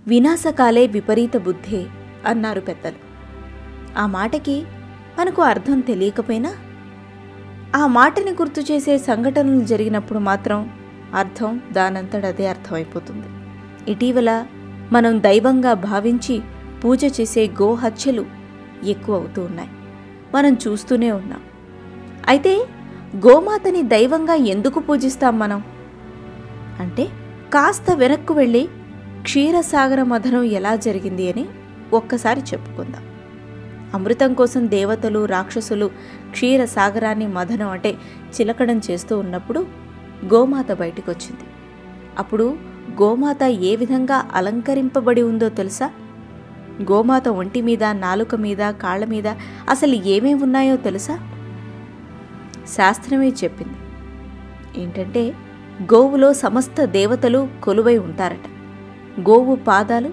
వినాశకాలే విపరీత బుద్ధే అన్నారు పెద్దలు ఆ మాటకి మనకు అర్థం తెలియకపోయినా ఆ మాటని గుర్తు చేసే సంఘటనలు జరిగినప్పుడు మాత్రం అర్థం దానంతటదే అర్థమైపోతుంది ఇటీవల మనం దైవంగా భావించి పూజ చేసే గోహత్యలు ఎక్కువ అవుతూ ఉన్నాయి మనం చూస్తూనే ఉన్నాం అయితే గోమాతని దైవంగా ఎందుకు పూజిస్తాం మనం అంటే కాస్త వెనక్కు వెళ్ళి క్షీరసాగర మథనం ఎలా జరిగింది అని ఒక్కసారి చెప్పుకుందాం అమృతం కోసం దేవతలు రాక్షసులు క్షీరసాగరాన్ని మథనం అంటే చిలకడం చేస్తూ ఉన్నప్పుడు గోమాత బయటికి వచ్చింది అప్పుడు గోమాత ఏ విధంగా అలంకరింపబడి ఉందో తెలుసా గోమాత ఒంటి మీద నాలుక మీద కాళ్ళ మీద అసలు ఏమేమి ఉన్నాయో తెలుసా శాస్త్రమే చెప్పింది ఏంటంటే గోవులో సమస్త దేవతలు కొలువై ఉంటారట గోవు పాదాలు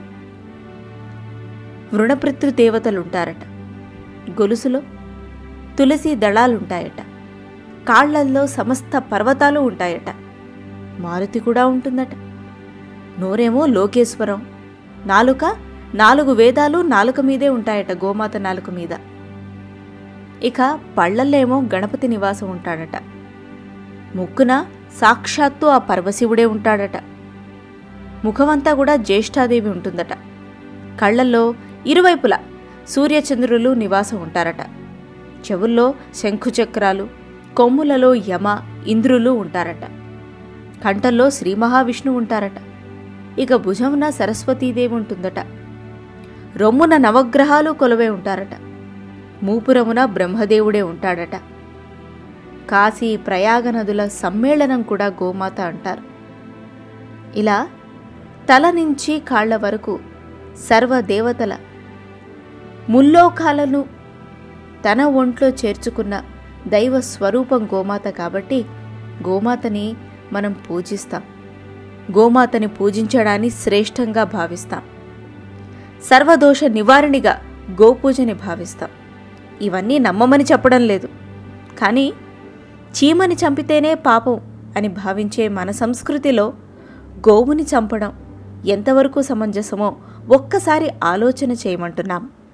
వృణపృతృ దేవతలుంటారట గొలుసులో తులసి దళాలుంటాయట కాళ్లల్లో సమస్త పర్వతాలు ఉంటాయట మారుతి కూడా ఉంటుందట నోరేమో లోకేశ్వరం నాలుక నాలుగు వేదాలు నాలుక మీదే ఉంటాయట గోమాత నాలుక మీద ఇక పళ్ళల్లేమో గణపతి నివాసం ఉంటాడట ముక్కున సాక్షాత్తు ఆ పరమశివుడే ఉంటాడట ముఖమంతా కూడా జ్యేష్ఠాదేవి ఉంటుందట కళ్ళల్లో ఇరువైపులా సూర్యచంద్రులు నివాసం ఉంటారట చెవుల్లో శంఖుచక్రాలు కొమ్ములలో యమ ఇంద్రులు ఉంటారట కంఠంలో శ్రీ మహావిష్ణువు ఉంటారట ఇక భుజమున సరస్వతీదేవి ఉంటుందట రొమ్మున నవగ్రహాలు కొలువై ఉంటారట మూపురమున బ్రహ్మదేవుడే ఉంటాడట కాశీ ప్రయాగ నదుల సమ్మేళనం కూడా గోమాత అంటారు ఇలా తల నుంచి కాళ్ల వరకు సర్వదేవతల ముల్లోకాలను తన ఒంట్లో చేర్చుకున్న దైవ స్వరూపం గోమాత కాబట్టి గోమాతని మనం పూజిస్తాం గోమాతని పూజించడాన్ని శ్రేష్టంగా భావిస్తాం సర్వదోష నివారణిగా గోపూజని భావిస్తాం ఇవన్నీ నమ్మమని చెప్పడం లేదు కానీ చీమని చంపితేనే పాపం అని భావించే మన సంస్కృతిలో గోవుని చంపడం ఎంతవరకు సమంజసమో ఒక్కసారి ఆలోచన చేయమంటున్నాం